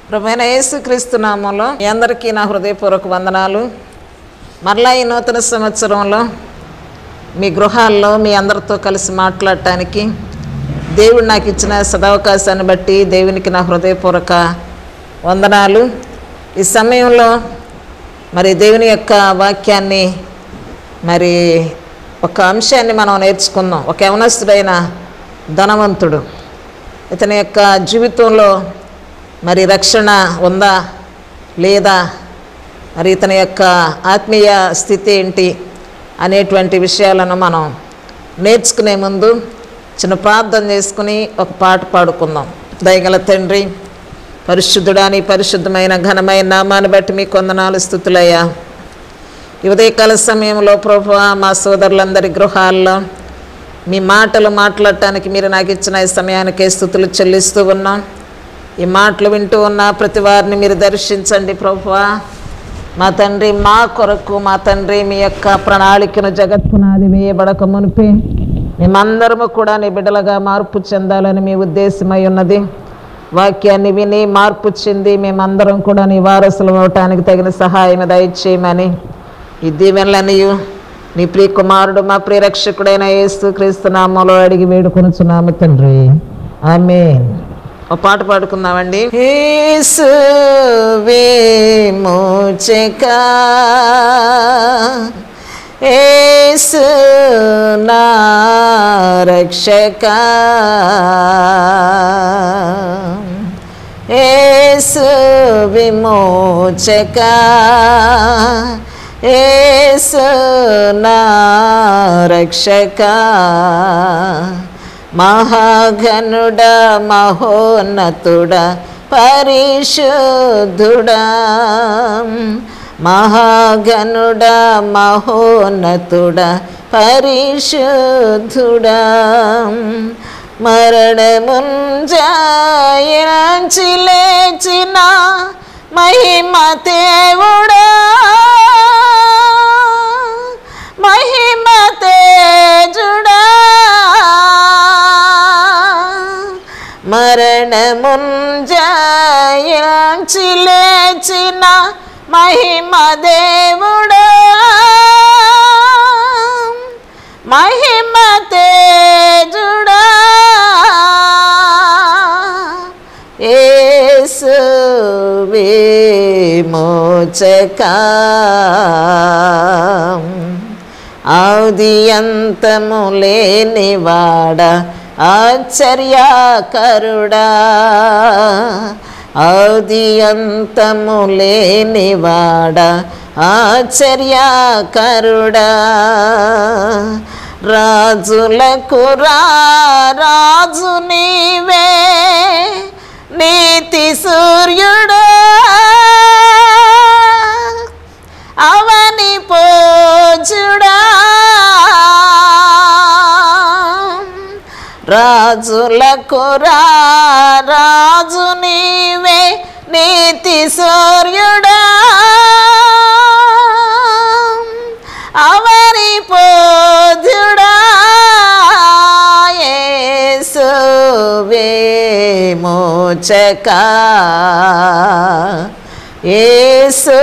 ప్రభువైన యేసుక్రీస్తు నామంలో మీ అందరికీ నా హృదయపూర్వక వందనాలు మరలా ఈ నూతన సంవత్సరంలో మీ గృహాల్లో మీ అందరితో కలిసి మాట్లాడటానికి దేవుడు నాకు ఇచ్చిన సదవకాశాన్ని బట్టి దేవునికి నా హృదయపూర్వక వందనాలు ఈ సమయంలో మరి దేవుని యొక్క వాక్యాన్ని మరి ఒక అంశాన్ని మనం నేర్చుకుందాం ఒక యవనస్తుడైన ధనవంతుడు ఇతని యొక్క జీవితంలో మరి రక్షణ ఉందా లేదా మరి ఇతని యొక్క ఆత్మీయ స్థితి ఏంటి అనేటువంటి విషయాలను మనం నేర్చుకునే ముందు చిన్న ప్రార్థన చేసుకుని ఒక పాట పాడుకుందాం దయగల తండ్రి పరిశుద్ధుడా నీ పరిశుద్ధమైన ఘనమైన నామాన్ని బట్టి మీ కొందనాలు స్థుతులయ్యా ఈ ఉదయకాల సమయంలో ప్రభు మా సోదరులందరి గృహాల్లో మీ మాటలు మాట్లాడటానికి మీరు నాకు ఇచ్చిన ఈ సమయానికే స్థుతులు చెల్లిస్తూ ఉన్నాం ఈ మాటలు వింటూ ఉన్న ప్రతి వారిని మీరు దర్శించండి ప్రభువా మా తండ్రి మా కొరకు మా తండ్రి మీ యొక్క ప్రణాళికను జగత్పునాది వేయబడక మునిపే మేమందరము కూడా నీ బిడ్డలుగా మార్పు చెందాలని మీ ఉద్దేశమై ఉన్నది వాక్యాన్ని విని మార్పు చెంది మేమందరం కూడా నీ వారసులు అవటానికి తగిన సహాయం దయచేయమని ఈ దీవెనలనియు నీ ప్రియ కుమారుడు మా ప్రియరక్షకుడైన యేసు క్రీస్తు నామంలో అడిగి వేడుకొనుచున్నాము తండ్రి ఆమె ఒక పాట పాడుకుందామండి యేసు విమోచక యేసు నా రక్షక యేసు విమోచక యేసు నా రక్షక మహాఘనుడ మహోన్నతుడ పరిశుద్ధుడా మహాఘనుడ మహోన్నతుడ పరిశుద్ధుడా మరణముంజాయించి లేచిన మహిమ దేవుడా మహిమ తేజుడా మరణముంజాయించి లేచిన మహిమ దేవుడా మహిమ తేజుడా యేసు విమోచక ఆది అంతము లేనివాడ ఆశ్చర్యకరుడా ఆది అంతము లేనివాడ ఆశ్చర్యకరుడా రాజులకు రాజు నీవే నీతి సూర్యుడా అవని పోజుడా రాజులకు రాజు నీవే నీతి సూర్యుడా అవరి పోధుడా యేసు విమోచక యేసు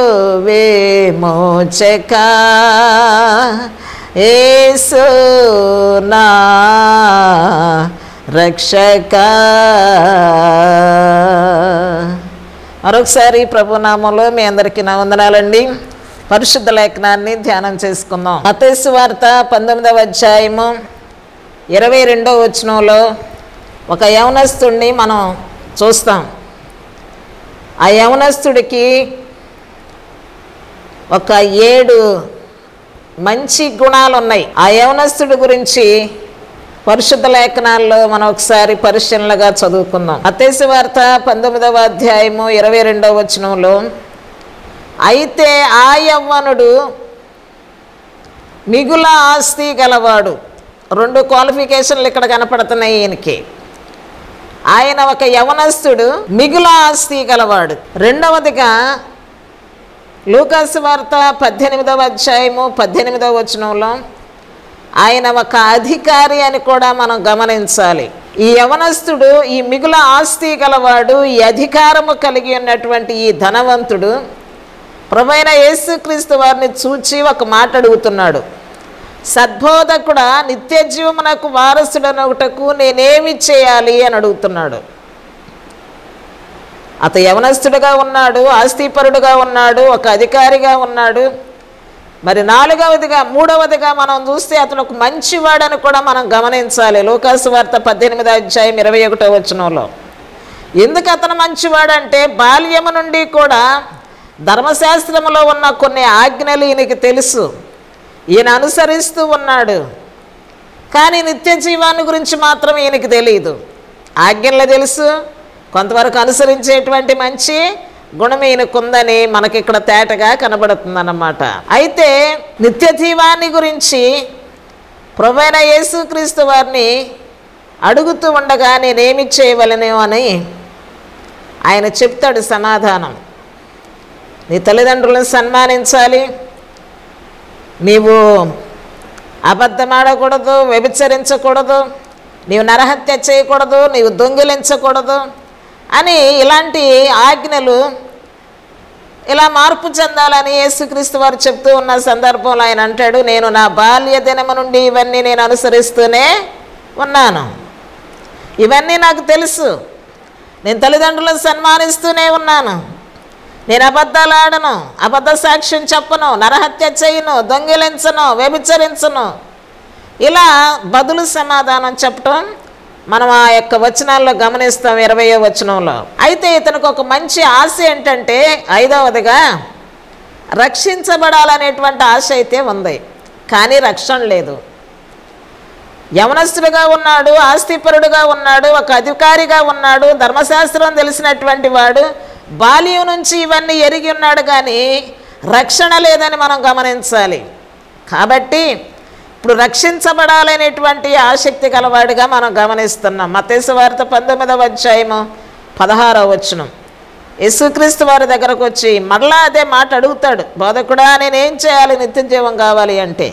విమోచక యేసు నా రక్షక మరొకసారి ప్రభునామంలో మీ అందరికీ నా వందనాలండి పరిశుద్ధ లేఖనాన్ని ధ్యానం చేసుకుందాం మతేసు వార్త పంతొమ్మిదవ అధ్యాయము ఇరవై రెండవ వచనంలో ఒక యవనస్తుడిని మనం చూస్తాం ఆ యవనస్తుడికి ఒక ఏడు మంచి గుణాలు ఉన్నాయి ఆ యవనస్తుడి గురించి పరిశుద్ధ లేఖనాల్లో మనం ఒకసారి పరిశీలనగా చదువుకుందాం అతేసి వార్త పంతొమ్మిదవ అధ్యాయము ఇరవై రెండవ వచనంలో అయితే ఆ యవ్వనుడు మిగుల ఆస్తి గలవాడు రెండు క్వాలిఫికేషన్లు ఇక్కడ కనపడుతున్నాయి ఈయనకి ఆయన ఒక యవనస్తుడు మిగుల ఆస్తి గలవాడు రెండవదిగా లూకాసు వార్త పద్దెనిమిదవ అధ్యాయము పద్దెనిమిదవ వచనంలో ఆయన ఒక అధికారి అని కూడా మనం గమనించాలి ఈ యవనస్తుడు ఈ మిగుల ఆస్తి గలవాడు ఈ అధికారము కలిగి ఉన్నటువంటి ఈ ధనవంతుడు ప్రభైన యేసుక్రీస్తు వారిని చూచి ఒక మాట అడుగుతున్నాడు సద్బోధకుడా నిత్య జీవమునకు వారసుడనొకటకు నేనేమి చేయాలి అని అడుగుతున్నాడు అత యవనస్తుడుగా ఉన్నాడు ఆస్తిపరుడుగా ఉన్నాడు ఒక అధికారిగా ఉన్నాడు మరి నాలుగవదిగా మూడవదిగా మనం చూస్తే అతను ఒక మంచివాడని కూడా మనం గమనించాలి లోకాసు వార్త పద్దెనిమిదో అధ్యాయం ఇరవై ఒకటో వచనంలో ఎందుకు అతను మంచివాడంటే బాల్యము నుండి కూడా ధర్మశాస్త్రములో ఉన్న కొన్ని ఆజ్ఞలు ఈయనకి తెలుసు ఈయన అనుసరిస్తూ ఉన్నాడు కానీ నిత్య జీవాన్ని గురించి మాత్రం ఈయనకి తెలియదు ఆజ్ఞలు తెలుసు కొంతవరకు అనుసరించేటువంటి మంచి గుణం ఈయనకుందని మనకి ఇక్కడ తేటగా కనబడుతుందన్నమాట అయితే నిత్య జీవాన్ని గురించి ప్రభైన యేసుక్రీస్తు వారిని అడుగుతూ ఉండగా నేనేమి చేయవలను అని ఆయన చెప్తాడు సమాధానం నీ తల్లిదండ్రులను సన్మానించాలి నీవు అబద్ధమాడకూడదు వ్యభిచరించకూడదు నీవు నరహత్య చేయకూడదు నీవు దొంగిలించకూడదు అని ఇలాంటి ఆజ్ఞలు ఇలా మార్పు చెందాలని యేసుక్రీస్తు వారు చెప్తూ ఉన్న సందర్భంలో ఆయన అంటాడు నేను నా బాల్య దినము నుండి ఇవన్నీ నేను అనుసరిస్తూనే ఉన్నాను ఇవన్నీ నాకు తెలుసు నేను తల్లిదండ్రులను సన్మానిస్తూనే ఉన్నాను నేను అబద్ధాలు ఆడను అబద్ధ సాక్ష్యం చెప్పను నరహత్య చేయను దొంగిలించను వ్యభిచరించను ఇలా బదులు సమాధానం చెప్పటం మనం ఆ యొక్క వచనాల్లో గమనిస్తాం ఇరవయో వచనంలో అయితే ఇతనికి ఒక మంచి ఆశ ఏంటంటే ఐదవదిగా రక్షించబడాలనేటువంటి ఆశ అయితే ఉంది కానీ రక్షణ లేదు యవనస్తుడుగా ఉన్నాడు ఆస్తిపరుడుగా ఉన్నాడు ఒక అధికారిగా ఉన్నాడు ధర్మశాస్త్రం తెలిసినటువంటి వాడు బాల్యం నుంచి ఇవన్నీ ఎరిగి ఉన్నాడు కానీ రక్షణ లేదని మనం గమనించాలి కాబట్టి ఇప్పుడు రక్షించబడాలనేటువంటి ఆసక్తి గలవాడిగా మనం గమనిస్తున్నాం మతేసు వార్త పంతొమ్మిదవ అధ్యాయము పదహారవ వచనం యేసుక్రీస్తు వారి దగ్గరకు వచ్చి మరలా అదే మాట అడుగుతాడు బోధకుడా నేనేం చేయాలి నిత్య జీవం కావాలి అంటే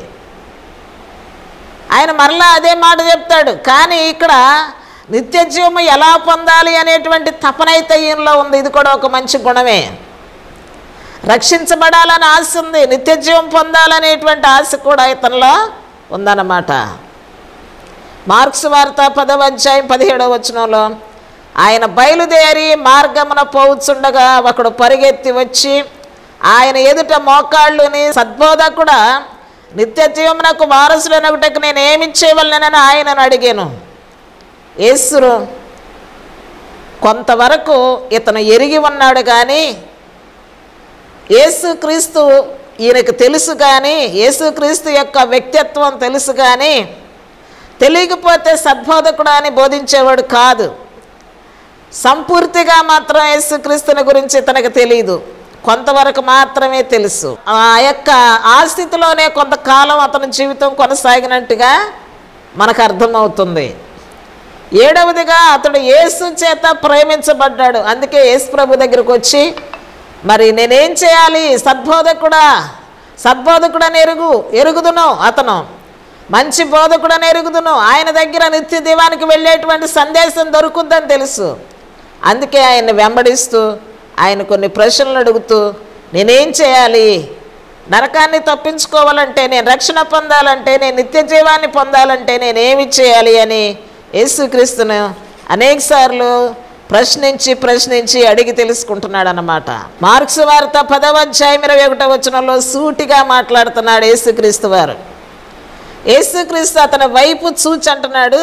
ఆయన మరలా అదే మాట చెప్తాడు కానీ ఇక్కడ నిత్య జీవము ఎలా పొందాలి అనేటువంటి తపనైతే ఈయనలో ఉంది ఇది కూడా ఒక మంచి గుణమే రక్షించబడాలని ఆశ ఉంది నిత్య జీవం పొందాలనేటువంటి ఆశ కూడా ఇతనిలో ఉందన్నమాట మార్క్స్ వార్త పదవ అధ్యాయం పదిహేడవ వచనంలో ఆయన బయలుదేరి మార్గమున పోవుచుండగా ఒకడు పరిగెత్తి వచ్చి ఆయన ఎదుట మోకాళ్ళుని సద్బోధకుడా నిత్య జీవమునకు వారసులైనఒకటకు నేను ఏమి చేయవలనని ఆయనను అడిగాను యేసురు కొంతవరకు ఇతను ఎరిగి ఉన్నాడు కానీ యేసుక్రీస్తు ఈయనకు తెలుసు కానీ యేసుక్రీస్తు యొక్క వ్యక్తిత్వం తెలుసు కానీ తెలియకపోతే సద్బోధకుడు అని బోధించేవాడు కాదు సంపూర్తిగా మాత్రం యేసుక్రీస్తుని గురించి ఇతనికి తెలియదు కొంతవరకు మాత్రమే తెలుసు ఆ యొక్క ఆ స్థితిలోనే కొంతకాలం అతని జీవితం కొనసాగినట్టుగా మనకు అర్థమవుతుంది ఏడవదిగా అతడు యేసు చేత ప్రేమించబడ్డాడు అందుకే యేసు ప్రభు దగ్గరకు వచ్చి మరి నేనేం చేయాలి సద్బోధకుడా సద్బోధకుడని ఎరుగు ఎరుగుదును అతను మంచి బోధకుడని ఎరుగుదును ఆయన దగ్గర నిత్య దీవానికి వెళ్ళేటువంటి సందేశం దొరుకుద్దని తెలుసు అందుకే ఆయన్ని వెంబడిస్తూ ఆయన కొన్ని ప్రశ్నలు అడుగుతూ నేనేం చేయాలి నరకాన్ని తప్పించుకోవాలంటే నేను రక్షణ పొందాలంటే నేను నిత్య జీవాన్ని పొందాలంటే నేనేమి చేయాలి అని యేసుక్రీస్తును అనేక సార్లు ప్రశ్నించి ప్రశ్నించి అడిగి తెలుసుకుంటున్నాడు అన్నమాట మార్క్స్ వార్త పదవ అధ్యాయం ఇరవై ఒకటో వచనంలో సూటిగా మాట్లాడుతున్నాడు యేసుక్రీస్తు వారు యేసుక్రీస్తు అతని వైపు చూచి అంటున్నాడు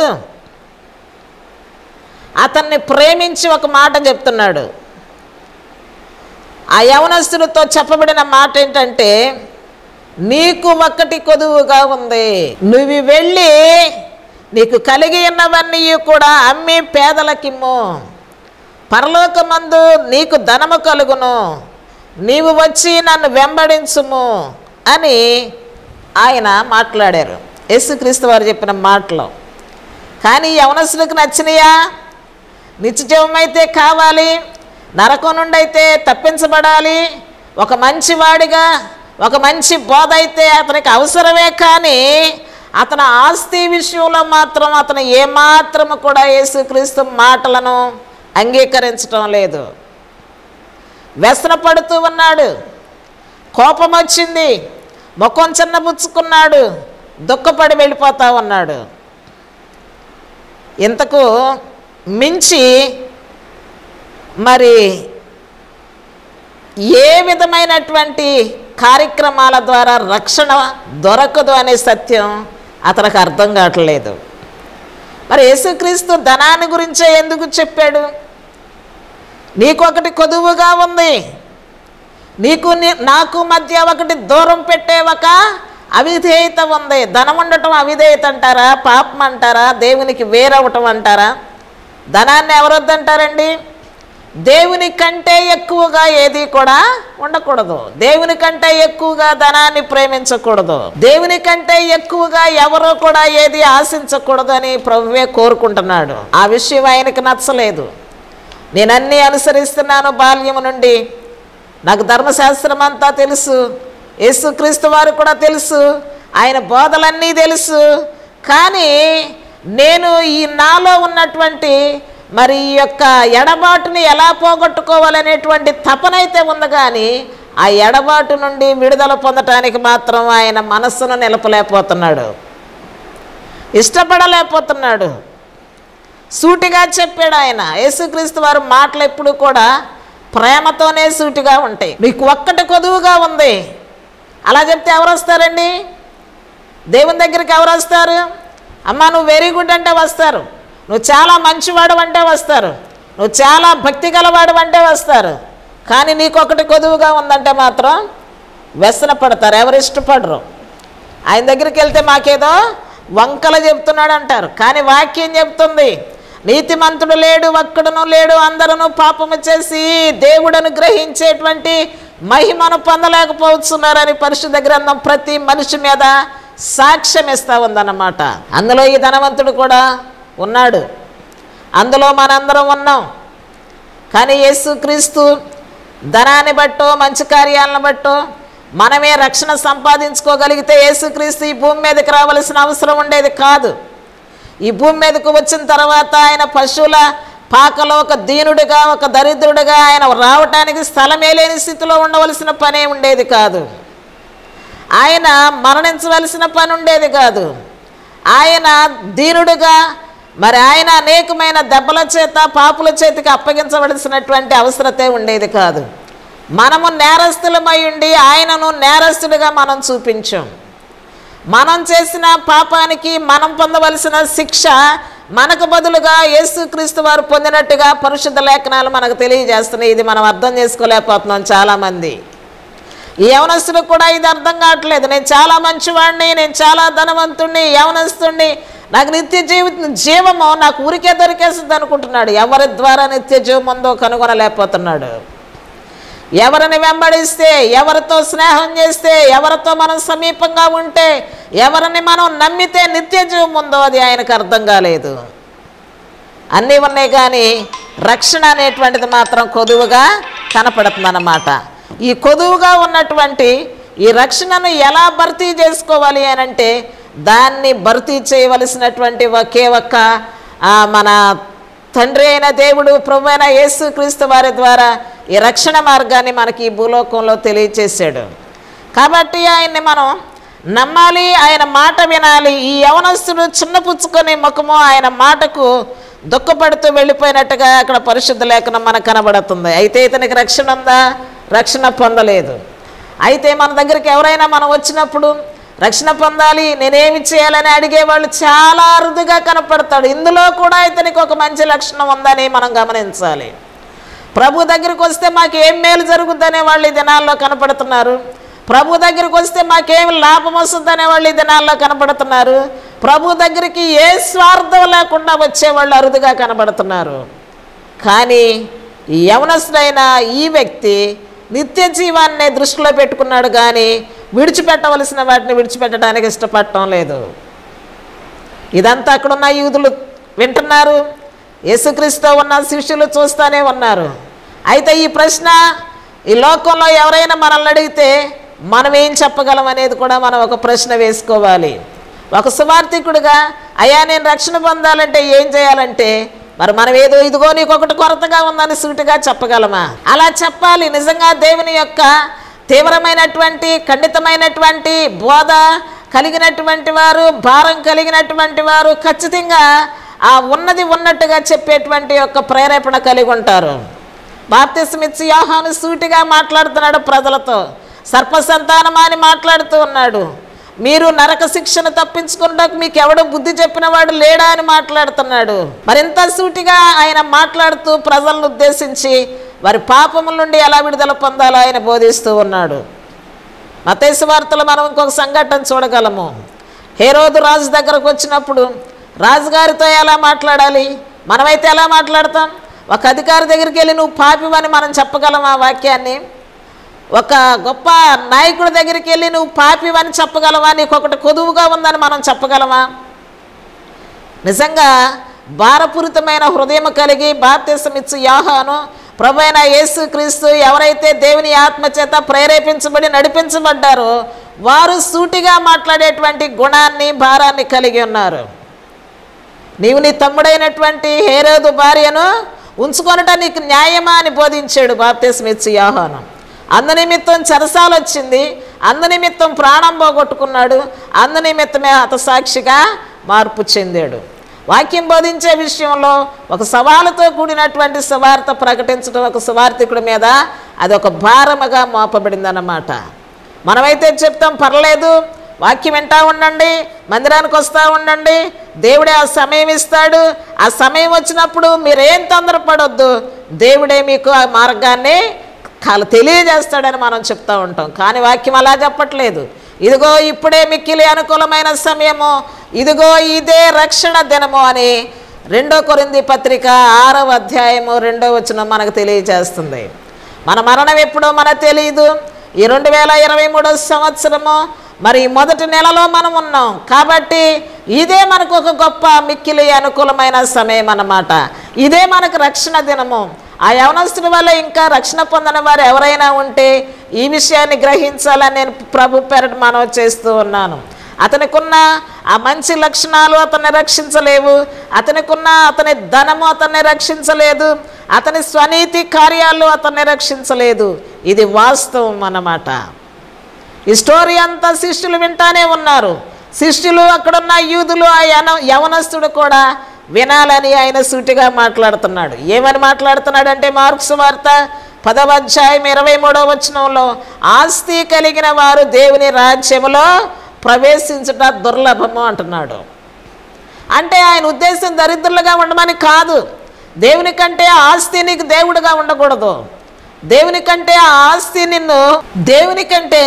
అతన్ని ప్రేమించి ఒక మాట చెప్తున్నాడు ఆ యవనస్తుడితో చెప్పబడిన మాట ఏంటంటే నీకు ఒక్కటి కొదువుగా ఉంది నువ్వు వెళ్ళి నీకు కలిగి ఉన్నవన్నీ కూడా అమ్మి పేదలకిమ్ము పరలోకమందు నీకు ధనము కలుగును నీవు వచ్చి నన్ను వెంబడించుము అని ఆయన మాట్లాడారు యేసుక్రీస్తు వారు చెప్పిన మాటలు కానీ యవనస్తులకు నచ్చినయా నిత్యజీవమైతే కావాలి నరకం నుండి అయితే తప్పించబడాలి ఒక మంచి వాడిగా ఒక మంచి బోధ అయితే అతనికి అవసరమే కానీ అతని ఆస్తి విషయంలో మాత్రం అతను ఏమాత్రము కూడా యేసుక్రీస్తు మాటలను అంగీకరించటం లేదు వ్యసనపడుతూ ఉన్నాడు కోపం వచ్చింది ముఖం చిన్నబుచ్చుకున్నాడు దుఃఖపడి వెళ్ళిపోతా ఉన్నాడు ఇంతకు మించి మరి ఏ విధమైనటువంటి కార్యక్రమాల ద్వారా రక్షణ దొరకదు అనే సత్యం అతనికి అర్థం కావట్లేదు మరి యేసుక్రీస్తు ధనాన్ని గురించే ఎందుకు చెప్పాడు నీకొకటి కొదువుగా ఉంది నీకు నీ- నాకు మధ్య ఒకటి దూరం పెట్టే ఒక అవిధేయత ఉంది ధనం ఉండటం అవిధేయత అంటారా పాపం అంటారా దేవునికి వేరవటం అంటారా ధనాన్ని ఎవరొద్దంటారండి దేవుని కంటే ఎక్కువగా ఏది కూడా ఉండకూడదు దేవుని కంటే ఎక్కువగా ధనాన్ని ప్రేమించకూడదు దేవుని కంటే ఎక్కువగా ఎవరు కూడా ఏది ఆశించకూడదు అని ప్రభువే కోరుకుంటున్నాడు ఆ విషయం ఆయనకి నచ్చలేదు నేనన్నీ అనుసరిస్తున్నాను బాల్యము నుండి నాకు ధర్మశాస్త్రం అంతా తెలుసు యేసుక్రీస్తు వారు కూడా తెలుసు ఆయన బోధలన్నీ తెలుసు కానీ నేను ఈ నాలో ఉన్నటువంటి మరి ఈ యొక్క ఎడబాటుని ఎలా పోగొట్టుకోవాలనేటువంటి తపనైతే ఉంది కానీ ఆ ఎడబాటు నుండి విడుదల పొందటానికి మాత్రం ఆయన మనస్సును నిలపలేకపోతున్నాడు ఇష్టపడలేకపోతున్నాడు సూటిగా చెప్పాడు ఆయన యేసుక్రీస్తు వారి మాటలు ఎప్పుడు కూడా ప్రేమతోనే సూటిగా ఉంటాయి మీకు ఒక్కటి కొదువుగా ఉంది అలా చెప్తే ఎవరు వస్తారండి దేవుని దగ్గరికి ఎవరు వస్తారు అమ్మ నువ్వు వెరీ గుడ్ అంటే వస్తారు నువ్వు చాలా మంచివాడు అంటే వస్తారు నువ్వు చాలా భక్తి గలవాడు అంటే వస్తారు కానీ నీకొకటి కొదువుగా ఉందంటే మాత్రం వ్యసన పడతారు ఎవరు ఇష్టపడరు ఆయన దగ్గరికి వెళ్తే మాకేదో వంకలు చెప్తున్నాడు అంటారు కానీ వాక్యం చెప్తుంది నీతిమంతుడు లేడు ఒక్కడును లేడు అందరూ పాపము చేసి దేవుడను గ్రహించేటువంటి మహిమను పొందలేకపోతున్నారని పరిశుద్ధ గ్రంథం ప్రతి మనిషి మీద సాక్ష్యం ఇస్తా ఉందన్నమాట అందులో ఈ ధనవంతుడు కూడా ఉన్నాడు అందులో మనందరం ఉన్నాం కానీ యేసుక్రీస్తు ధనాన్ని బట్టో మంచి కార్యాలను బట్టో మనమే రక్షణ సంపాదించుకోగలిగితే యేసుక్రీస్తు ఈ భూమి మీదకి రావాల్సిన అవసరం ఉండేది కాదు ఈ భూమి మీదకు వచ్చిన తర్వాత ఆయన పశువుల పాకలో ఒక దీనుడిగా ఒక దరిద్రుడిగా ఆయన రావటానికి స్థలమే లేని స్థితిలో ఉండవలసిన పనే ఉండేది కాదు ఆయన మరణించవలసిన పని ఉండేది కాదు ఆయన దీనుడుగా మరి ఆయన అనేకమైన దెబ్బల చేత పాపుల చేతికి అప్పగించవలసినటువంటి అవసరతే ఉండేది కాదు మనము నేరస్తులమై ఉండి ఆయనను నేరస్తుడిగా మనం చూపించాం మనం చేసిన పాపానికి మనం పొందవలసిన శిక్ష మనకు బదులుగా యేసుక్రీస్తు వారు పొందినట్టుగా పరిశుద్ధ లేఖనాలు మనకు తెలియజేస్తున్నాయి ఇది మనం అర్థం చేసుకోలేకపోతున్నాం చాలామంది ఈ యవనస్తులకు కూడా ఇది అర్థం కావట్లేదు నేను చాలా మంచివాడిని నేను చాలా ధనవంతుణ్ణి యవనస్తుణ్ణి నాకు నిత్య జీవి జీవము నాకు ఊరికే దొరికేస్తుంది అనుకుంటున్నాడు ఎవరి ద్వారా నిత్య జీవం ఉందో కనుగొనలేకపోతున్నాడు ఎవరిని వెంబడిస్తే ఎవరితో స్నేహం చేస్తే ఎవరితో మనం సమీపంగా ఉంటే ఎవరిని మనం నమ్మితే నిత్య జీవం ఉందో అది ఆయనకు అర్థం కాలేదు అన్నీ ఉన్నాయి కానీ రక్షణ అనేటువంటిది మాత్రం కొదువుగా కనపడుతుందన్నమాట ఈ కొదువుగా ఉన్నటువంటి ఈ రక్షణను ఎలా భర్తీ చేసుకోవాలి అని అంటే దాన్ని భర్తీ చేయవలసినటువంటి ఒకే ఒక్క ఆ, మన తండ్రి అయిన దేవుడు ప్రభు అయిన యేసు క్రీస్తు వారి ద్వారా ఈ రక్షణ మార్గాన్ని మనకి ఈ భూలోకంలో తెలియచేశాడు కాబట్టి ఆయన్ని మనం నమ్మాలి ఆయన మాట వినాలి ఈ యవనస్తుడు చిన్నపుచ్చుకొని ముఖము ఆయన మాటకు దుఃఖపడుతూ వెళ్ళిపోయినట్టుగా అక్కడ పరిశుద్ధ లేఖనం మనకు కనబడుతుంది అయితే ఇతనికి రక్షణ ఉందా రక్షణ పొందలేదు అయితే మన దగ్గరికి ఎవరైనా మనం వచ్చినప్పుడు రక్షణ పొందాలి నేనేమి చేయాలని అడిగేవాళ్ళు చాలా అరుదుగా కనపడతాడు ఇందులో కూడా ఇతనికి ఒక మంచి లక్షణం ఉందని మనం గమనించాలి ప్రభు దగ్గరికి వస్తే మాకు ఏం మేలు జరుగుద్దనే వాళ్ళు ఈ దినాల్లో కనపడుతున్నారు ప్రభు దగ్గరికి వస్తే మాకేం లాభం వస్తుందనే వాళ్ళు ఈ దినాల్లో కనపడుతున్నారు ప్రభు దగ్గరికి ఏ స్వార్థం లేకుండా వచ్చేవాళ్ళు అరుదుగా కనబడుతున్నారు కానీ ఈ యవనస్తుడైన ఈ వ్యక్తి నిత్య జీవాన్ని దృష్టిలో పెట్టుకున్నాడు కానీ విడిచిపెట్టవలసిన వాటిని విడిచిపెట్టడానికి ఇష్టపడటం లేదు ఇదంతా అక్కడున్న యూదులు వింటున్నారు యేసుక్రీస్తు ఉన్న శిష్యులు చూస్తూనే ఉన్నారు అయితే ఈ ప్రశ్న ఈ లోకంలో ఎవరైనా మనల్ని అడిగితే మనం ఏం చెప్పగలం అనేది కూడా మనం ఒక ప్రశ్న వేసుకోవాలి ఒక సువార్థికుడిగా అయ్యా నేను రక్షణ పొందాలంటే ఏం చేయాలంటే మరి మనం ఏదో ఇదిగో నీకు ఒకటి కొరతగా ఉందని సూటిగా చెప్పగలమా అలా చెప్పాలి నిజంగా దేవుని యొక్క తీవ్రమైనటువంటి ఖండితమైనటువంటి బోధ కలిగినటువంటి వారు భారం కలిగినటువంటి వారు ఖచ్చితంగా ఆ ఉన్నది ఉన్నట్టుగా చెప్పేటువంటి యొక్క ప్రేరేపణ కలిగి ఉంటారు బాప్తిస్మిచ్చి యోహాను సూటిగా మాట్లాడుతున్నాడు ప్రజలతో సర్పసంతానమా అని మాట్లాడుతూ ఉన్నాడు మీరు నరక శిక్షను తప్పించుకున్నకు మీకు ఎవడో బుద్ధి చెప్పిన వాడు లేడా అని మాట్లాడుతున్నాడు మరింత సూటిగా ఆయన మాట్లాడుతూ ప్రజలను ఉద్దేశించి వారి పాపముల నుండి ఎలా విడుదల పొందాలో ఆయన బోధిస్తూ ఉన్నాడు మతేసు వార్తలు మనం ఇంకొక సంఘటన చూడగలము హేరోదు రాజు దగ్గరకు వచ్చినప్పుడు రాజుగారితో ఎలా మాట్లాడాలి మనమైతే ఎలా మాట్లాడతాం ఒక అధికారి దగ్గరికి వెళ్ళి నువ్వు పాపివని మనం చెప్పగలం ఆ వాక్యాన్ని ఒక గొప్ప నాయకుడి దగ్గరికి వెళ్ళి నువ్వు పాపివని చెప్పగలవా నీకు ఒకటి కొదువుగా ఉందని మనం చెప్పగలమా నిజంగా భారపూరితమైన హృదయం కలిగి బాప్తిసమిచ్చు యాహాను ప్రభు అయిన యేసుక్రీస్తు ఎవరైతే దేవుని ఆత్మ చేత ప్రేరేపించబడి నడిపించబడ్డారో వారు సూటిగా మాట్లాడేటువంటి గుణాన్ని భారాన్ని కలిగి ఉన్నారు నీవు నీ తమ్ముడైనటువంటి హేరోదు భార్యను ఉంచుకొనట నీకు న్యాయమా అని బోధించాడు బాప్తిస్మిచ్చు యాహాను అందునిమిత్తం చెరసాలు వచ్చింది అందునిమిత్తం ప్రాణం పోగొట్టుకున్నాడు అందునిమిత్తమే హతసాక్షిగా మార్పు చెందాడు వాక్యం బోధించే విషయంలో ఒక సవాలుతో కూడినటువంటి సువార్త ప్రకటించడం ఒక సువార్థికుడి మీద అది ఒక భారముగా మోపబడిందన్నమాట మనమైతే చెప్తాం పర్లేదు వాక్యం వింటా ఉండండి మందిరానికి వస్తూ ఉండండి దేవుడే ఆ సమయం ఇస్తాడు ఆ సమయం వచ్చినప్పుడు మీరేం తొందరపడొద్దు దేవుడే మీకు ఆ మార్గాన్ని కాలు తెలియజేస్తాడని మనం చెప్తా ఉంటాం కానీ వాక్యం అలా చెప్పట్లేదు ఇదిగో ఇప్పుడే మిక్కిలి అనుకూలమైన సమయము ఇదిగో ఇదే రక్షణ దినము అని రెండో కొరింది పత్రిక ఆరవ అధ్యాయము రెండో వచనం మనకు తెలియజేస్తుంది మన మరణం ఎప్పుడో మనకు తెలియదు ఈ రెండు వేల ఇరవై మూడో సంవత్సరము మరి ఈ మొదటి నెలలో మనం ఉన్నాం కాబట్టి ఇదే మనకు ఒక గొప్ప మిక్కిలి అనుకూలమైన సమయం అన్నమాట ఇదే మనకు రక్షణ దినము ఆ యవనస్తుడి వల్ల ఇంకా రక్షణ పొందని వారు ఎవరైనా ఉంటే ఈ విషయాన్ని గ్రహించాలని నేను ప్రభు పేరట మనవి చేస్తూ ఉన్నాను అతనికున్న ఆ మంచి లక్షణాలు అతన్ని రక్షించలేవు అతనికున్న అతని ధనము అతన్ని రక్షించలేదు అతని స్వనీతి కార్యాలు అతన్ని రక్షించలేదు ఇది వాస్తవం అన్నమాట ఈ స్టోరీ అంతా శిష్యులు వింటానే ఉన్నారు శిష్యులు అక్కడున్న యూదులు ఆ యన యవనస్తుడు కూడా వినాలని ఆయన సూటిగా మాట్లాడుతున్నాడు ఏమని మాట్లాడుతున్నాడు అంటే మార్క్స్ వార్త పదవ అధ్యాయం ఇరవై మూడవ వచనంలో ఆస్తి కలిగిన వారు దేవుని రాజ్యములో ప్రవేశించుట దుర్లభము అంటున్నాడు అంటే ఆయన ఉద్దేశం దరిద్రులుగా ఉండమని కాదు దేవుని కంటే ఆ ఆస్తి నీకు దేవుడుగా ఉండకూడదు దేవుని కంటే ఆ ఆస్తి నిన్ను దేవుని కంటే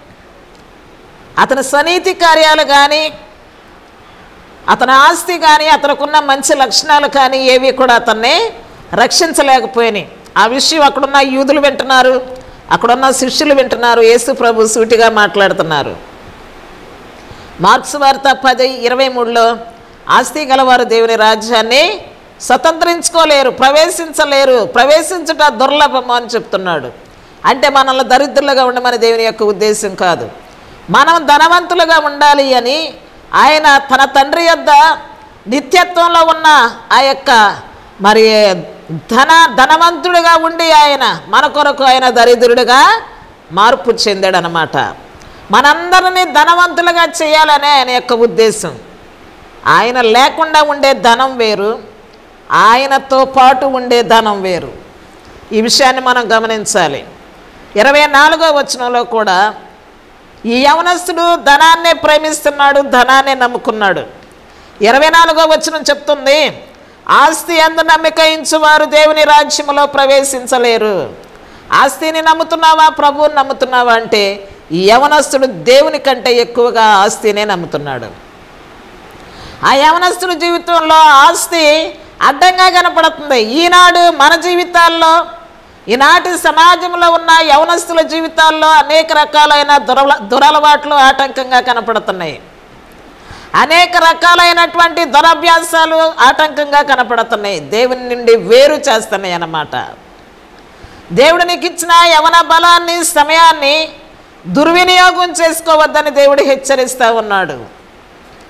అతని స్వనీతి కార్యాలు కానీ అతని ఆస్తి కానీ అతనుకున్న మంచి లక్షణాలు కానీ ఏవి కూడా అతన్ని రక్షించలేకపోయినాయి ఆ విషయం అక్కడున్న యూదులు వింటున్నారు అక్కడున్న శిష్యులు వింటున్నారు యేసు ప్రభు సూటిగా మాట్లాడుతున్నారు మార్క్స్ వార్త పది ఇరవై మూడులో ఆస్తి గలవారు దేవుని రాజ్యాన్ని స్వతంత్రించుకోలేరు ప్రవేశించలేరు ప్రవేశించుట దుర్లభము అని చెప్తున్నాడు అంటే మనల్ని దరిద్రులుగా ఉండమని దేవుని యొక్క ఉద్దేశం కాదు మనం ధనవంతులుగా ఉండాలి అని ఆయన తన తండ్రి యొద్ద నిత్యత్వంలో ఉన్న ఆ యొక్క మరి ధన ధనవంతుడిగా ఉండి ఆయన మన కొరకు ఆయన దరిద్రుడిగా మార్పు చెందాడనమాట మనందరినీ ధనవంతులుగా చేయాలనే ఆయన యొక్క ఉద్దేశం ఆయన లేకుండా ఉండే ధనం వేరు ఆయనతో పాటు ఉండే ధనం వేరు ఈ విషయాన్ని మనం గమనించాలి ఇరవై నాలుగో వచనంలో కూడా ఈ యవనస్తుడు ధనాన్నే ప్రేమిస్తున్నాడు ధనాన్ని నమ్ముకున్నాడు ఇరవై నాలుగో వచనం చెప్తుంది ఆస్తి ఎందు నమ్మిక ఇంచువారు దేవుని రాజ్యములో ప్రవేశించలేరు ఆస్తిని నమ్ముతున్నావా ప్రభువుని నమ్ముతున్నావా అంటే ఈ యవనస్తుడు దేవుని కంటే ఎక్కువగా ఆస్తినే నమ్ముతున్నాడు ఆ యవనస్తుడి జీవితంలో ఆస్తి అడ్డంగా కనపడుతుంది ఈనాడు మన జీవితాల్లో ఈనాటి సమాజంలో ఉన్న యవనస్తుల జీవితాల్లో అనేక రకాలైన దురల దురలవాట్లు ఆటంకంగా కనపడుతున్నాయి అనేక రకాలైనటువంటి దురభ్యాసాలు ఆటంకంగా కనపడుతున్నాయి దేవుని నుండి వేరు చేస్తున్నాయి అన్నమాట దేవుడు నీకు ఇచ్చిన యవన బలాన్ని సమయాన్ని దుర్వినియోగం చేసుకోవద్దని దేవుడు హెచ్చరిస్తూ ఉన్నాడు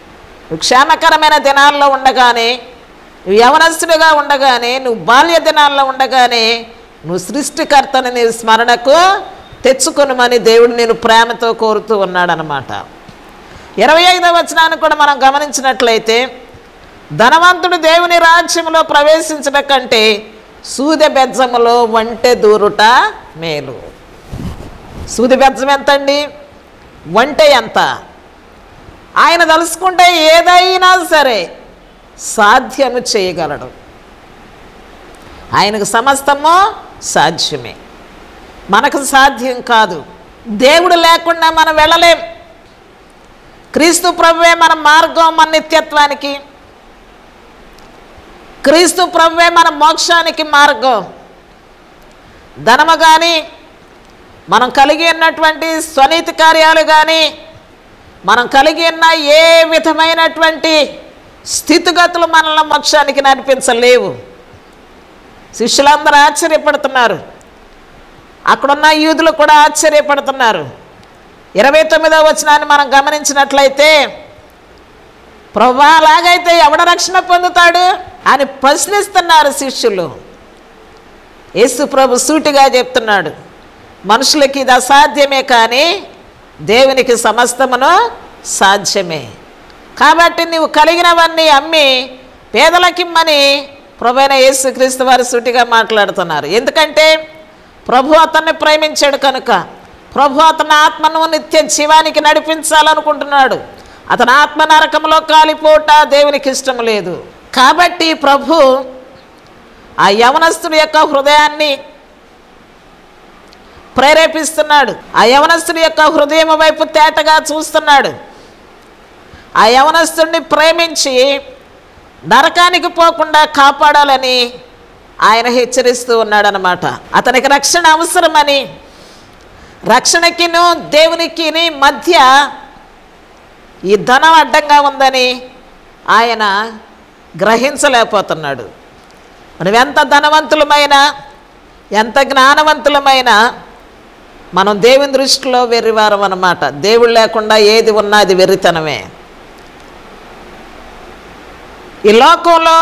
నువ్వు క్షేమకరమైన దినాల్లో ఉండగానే నువ్వు యవనస్తుడిగా ఉండగానే నువ్వు బాల్య దినాల్లో ఉండగానే నువ్వు సృష్టికర్తని నీ స్మరణకు తెచ్చుకొనుమని దేవుడు నేను ప్రేమతో కోరుతూ ఉన్నాడనమాట ఇరవై ఐదవ వచనాన్ని కూడా మనం గమనించినట్లయితే ధనవంతుడు దేవుని రాజ్యంలో ప్రవేశించడం కంటే సూదె బెజ్జములో వంటె దూరుట మేలు సూది బెజ్జం ఎంతండి వంటె ఎంత ఆయన తలుసుకుంటే ఏదైనా సరే సాధ్యము చేయగలడు ఆయనకు సమస్తము సాధ్యమే మనకు సాధ్యం కాదు దేవుడు లేకుండా మనం వెళ్ళలేం క్రీస్తు ప్రభువే మన మార్గం మన నిత్యత్వానికి క్రీస్తు ప్రభువే మన మోక్షానికి మార్గం ధనము కానీ మనం కలిగి ఉన్నటువంటి స్వనీతి కార్యాలు కానీ మనం కలిగి ఉన్న ఏ విధమైనటువంటి స్థితిగతులు మనల్ని మోక్షానికి నడిపించలేవు శిష్యులందరూ ఆశ్చర్యపడుతున్నారు అక్కడున్న యూదులు కూడా ఆశ్చర్యపడుతున్నారు ఇరవై తొమ్మిదవ వచనాన్ని మనం గమనించినట్లయితే ప్రభా అలాగైతే ఎవడ రక్షణ పొందుతాడు అని ప్రశ్నిస్తున్నారు శిష్యులు యేసు ప్రభు సూటిగా చెప్తున్నాడు మనుషులకి ఇది అసాధ్యమే కానీ దేవునికి సమస్తమును సాధ్యమే కాబట్టి నీవు కలిగినవన్నీ అమ్మి పేదలకిమ్మని ప్రభైన యేసుక్రీస్తు వారు సూటిగా మాట్లాడుతున్నారు ఎందుకంటే ప్రభు అతన్ని ప్రేమించాడు కనుక ప్రభు అతని ఆత్మను నిత్య జీవానికి నడిపించాలనుకుంటున్నాడు అతని ఆత్మ నరకంలో కాలిపోట దేవునికి ఇష్టం లేదు కాబట్టి ప్రభు ఆ యవనస్తుడి యొక్క హృదయాన్ని ప్రేరేపిస్తున్నాడు ఆ యవనస్తుడి యొక్క హృదయం వైపు తేటగా చూస్తున్నాడు ఆ యవనస్తుడిని ప్రేమించి నరకానికి పోకుండా కాపాడాలని ఆయన హెచ్చరిస్తూ ఉన్నాడనమాట అతనికి రక్షణ అవసరమని రక్షణకిను దేవునికి మధ్య ఈ ధనం అడ్డంగా ఉందని ఆయన గ్రహించలేకపోతున్నాడు మనం ఎంత ధనవంతులమైనా ఎంత జ్ఞానవంతులమైనా మనం దేవుని దృష్టిలో వెర్రివారం అన్నమాట దేవుడు లేకుండా ఏది ఉన్నా అది వెర్రితనమే ఈ లోకంలో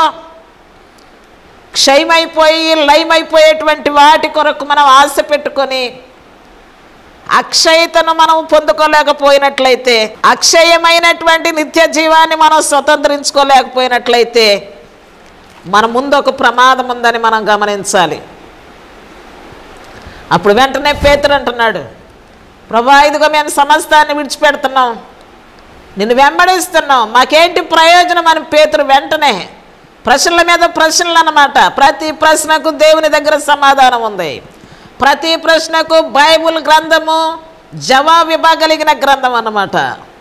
క్షయమైపోయి లయమైపోయేటువంటి వాటి కొరకు మనం ఆశ పెట్టుకొని అక్షయతను మనం పొందుకోలేకపోయినట్లయితే అక్షయమైనటువంటి నిత్య జీవాన్ని మనం స్వతంత్రించుకోలేకపోయినట్లయితే మన ముందు ఒక ప్రమాదం ఉందని మనం గమనించాలి అప్పుడు వెంటనే పేతురు అంటున్నాడు ప్రభా ఇదిగో మేము సమస్తాన్ని విడిచిపెడుతున్నాం నిన్ను వెంబడిస్తున్నాం మాకేంటి ప్రయోజనం అని పేతురు వెంటనే ప్రశ్నల మీద ప్రశ్నలు అన్నమాట ప్రతి ప్రశ్నకు దేవుని దగ్గర సమాధానం ఉంది ప్రతి ప్రశ్నకు బైబుల్ గ్రంథము జవాబు ఇవ్వగలిగిన గ్రంథం అన్నమాట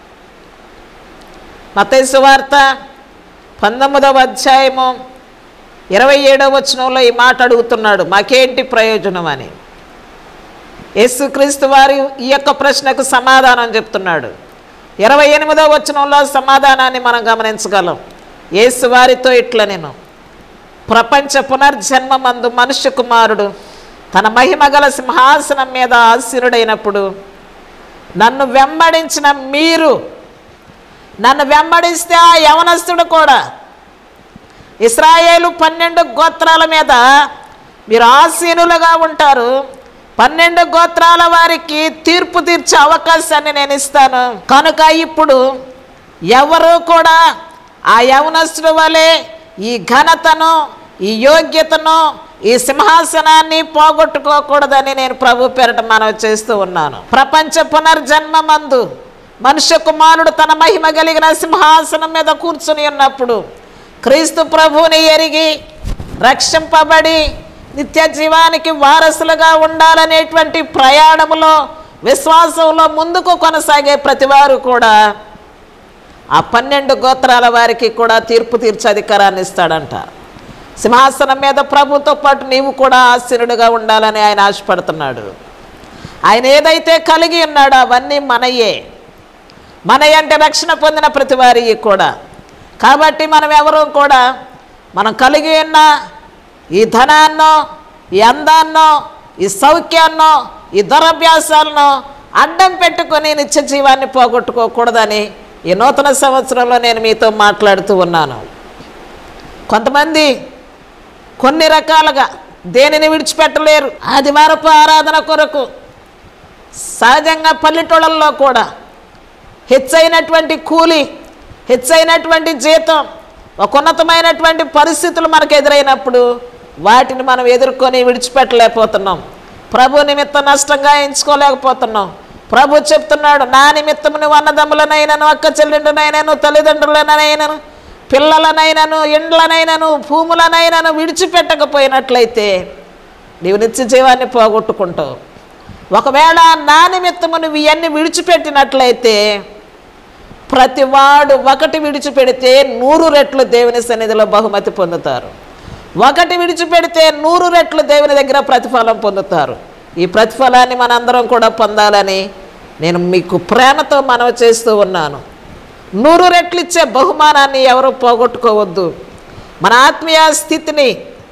మతేసు వార్త పంతొమ్మిదవ అధ్యాయము ఇరవై ఏడవ వచనంలో ఈ మాట అడుగుతున్నాడు మాకేంటి ప్రయోజనం అని యేసుక్రీస్తు వారి ఈ యొక్క ప్రశ్నకు సమాధానం చెప్తున్నాడు ఇరవై ఎనిమిదవ వచనంలో సమాధానాన్ని మనం గమనించగలం యేసు వారితో ఇట్లా నేను ప్రపంచ పునర్జన్మమందు మనుష్య కుమారుడు తన మహిమగల సింహాసనం మీద ఆసీనుడైనప్పుడు నన్ను వెంబడించిన మీరు నన్ను వెంబడిస్తే ఆ యవనస్తుడు కూడా ఇస్రాయేలు పన్నెండు గోత్రాల మీద మీరు ఆసీనులుగా ఉంటారు పన్నెండు గోత్రాల వారికి తీర్పు తీర్చే అవకాశాన్ని నేను ఇస్తాను కనుక ఇప్పుడు ఎవరు కూడా ఆ యవనస్తుడు వలె ఈ ఘనతను ఈ యోగ్యతను ఈ సింహాసనాన్ని పోగొట్టుకోకూడదని నేను ప్రభు పేరట మనవి చేస్తూ ఉన్నాను ప్రపంచ పునర్జన్మ మందు మనుష్య కుమారుడు తన మహిమ కలిగిన సింహాసనం మీద కూర్చుని ఉన్నప్పుడు క్రీస్తు ప్రభువుని ఎరిగి రక్షింపబడి నిత్య జీవానికి వారసులుగా ఉండాలనేటువంటి ప్రయాణములో విశ్వాసంలో ముందుకు కొనసాగే ప్రతివారు కూడా ఆ పన్నెండు గోత్రాల వారికి కూడా తీర్పు తీర్చే అధికారాన్ని ఇస్తాడంట సింహాసనం మీద ప్రభుతో పాటు నీవు కూడా ఆశీనుడిగా ఉండాలని ఆయన ఆశపడుతున్నాడు ఆయన ఏదైతే కలిగి ఉన్నాడో అవన్నీ మనయే మన అంటే రక్షణ పొందిన ప్రతి వారి కూడా కాబట్టి మనం ఎవరూ కూడా మనం కలిగి ఉన్న ఈ ధనాన్నో ఈ అందాన్నో ఈ సౌఖ్యాన్నో ఈ దురభ్యాసాలను అడ్డం పెట్టుకొని నిత్య జీవాన్ని పోగొట్టుకోకూడదని ఈ నూతన సంవత్సరంలో నేను మీతో మాట్లాడుతూ ఉన్నాను కొంతమంది కొన్ని రకాలుగా దేనిని విడిచిపెట్టలేరు ఆదివారపు ఆరాధన కొరకు సహజంగా పల్లెటూళ్ళల్లో కూడా హెచ్చైనటువంటి కూలి హెచ్చైనటువంటి జీతం ఒక ఉన్నతమైనటువంటి పరిస్థితులు మనకు ఎదురైనప్పుడు వాటిని మనం ఎదుర్కొని విడిచిపెట్టలేకపోతున్నాం ప్రభు నిమిత్తం నష్టంగా ఎంచుకోలేకపోతున్నాం ప్రభు చెప్తున్నాడు నా నిమిత్తము నువ్వు అన్నదమ్ములనైనను అక్క చెల్లెండునైనను తల్లిదండ్రులనైనను పిల్లలనైనను ఇండ్లనైనను భూములనైనను విడిచిపెట్టకపోయినట్లయితే నీవు నిత్య జీవాన్ని పోగొట్టుకుంటావు ఒకవేళ నా నిమిత్తము నువ్వు ఇవన్నీ విడిచిపెట్టినట్లయితే ప్రతివాడు ఒకటి విడిచిపెడితే నూరు రెట్లు దేవుని సన్నిధిలో బహుమతి పొందుతారు ఒకటి విడిచిపెడితే నూరు రెట్లు దేవుని దగ్గర ప్రతిఫలం పొందుతారు ఈ ప్రతిఫలాన్ని మనందరం కూడా పొందాలని నేను మీకు ప్రేమతో మనవి చేస్తూ ఉన్నాను నూరు రెట్లు ఇచ్చే బహుమానాన్ని ఎవరు పోగొట్టుకోవద్దు మన ఆత్మీయ స్థితిని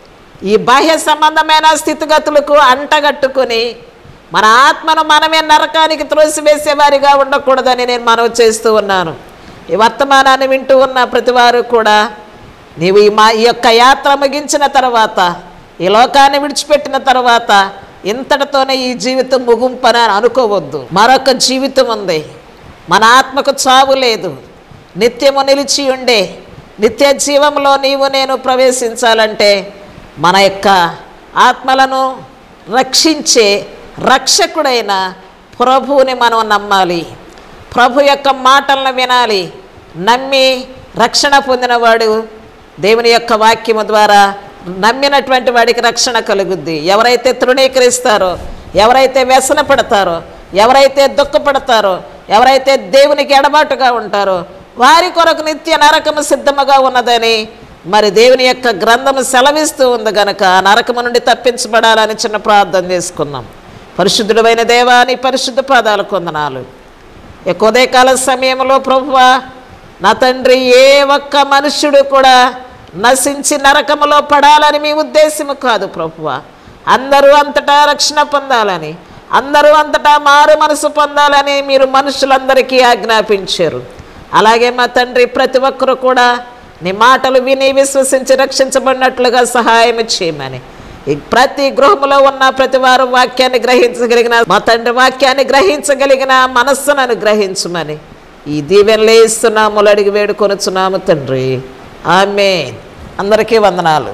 ఈ బాహ్య సంబంధమైన స్థితిగతులకు అంటగట్టుకొని మన ఆత్మను మనమే నరకానికి త్రోసివేసేవారిగా ఉండకూడదని నేను మనవి చేస్తూ ఉన్నాను ఈ వర్తమానాన్ని వింటూ ఉన్న ప్రతివారు కూడా నీవు ఈ మా ఈ యొక్క యాత్ర ముగించిన తర్వాత ఈ లోకాన్ని విడిచిపెట్టిన తర్వాత ఇంతటితోనే ఈ జీవితం ముగింపని అనుకోవద్దు మరొక జీవితం ఉంది మన ఆత్మకు చావు లేదు నిత్యము నిలిచి ఉండే నిత్య జీవంలో నీవు నేను ప్రవేశించాలంటే మన యొక్క ఆత్మలను రక్షించే రక్షకుడైన ప్రభువుని మనం నమ్మాలి ప్రభు యొక్క మాటలను వినాలి నమ్మి రక్షణ పొందినవాడు దేవుని యొక్క వాక్యము ద్వారా నమ్మినటువంటి వాడికి రక్షణ కలుగుద్ది ఎవరైతే తృణీకరిస్తారో ఎవరైతే వ్యసన పడతారో ఎవరైతే దుఃఖపడతారో ఎవరైతే దేవునికి ఎడబాటుగా ఉంటారో వారి కొరకు నిత్య నరకము సిద్ధముగా ఉన్నదని మరి దేవుని యొక్క గ్రంథము సెలవిస్తూ ఉంది గనక ఆ నరకము నుండి తప్పించబడాలని చిన్న ప్రార్థన చేసుకున్నాం పరిశుద్ధుడమైన దేవాని పరిశుద్ధ పాదాలు కొందనాలు ఇక ఉదయకాల సమయంలో ప్రభువా నా తండ్రి ఏ ఒక్క మనుష్యుడు కూడా నశించి నరకములో పడాలని మీ ఉద్దేశము కాదు ప్రభువా అందరూ అంతటా రక్షణ పొందాలని అందరూ అంతటా మారు మనసు పొందాలని మీరు మనుషులందరికీ ఆజ్ఞాపించారు అలాగే మా తండ్రి ప్రతి ఒక్కరు కూడా నీ మాటలు విని విశ్వసించి రక్షించబడినట్లుగా సహాయం చేయమని ఈ ప్రతి గృహములో ఉన్న ప్రతి వారు వాక్యాన్ని గ్రహించగలిగిన మా తండ్రి వాక్యాన్ని గ్రహించగలిగిన మనస్సును అనుగ్రహించమని ఈ దీవెనలే ఇస్తున్నాములు అడిగి వేడుకొనుచున్నాము తండ్రి ఆమె అందరికీ వందనాలు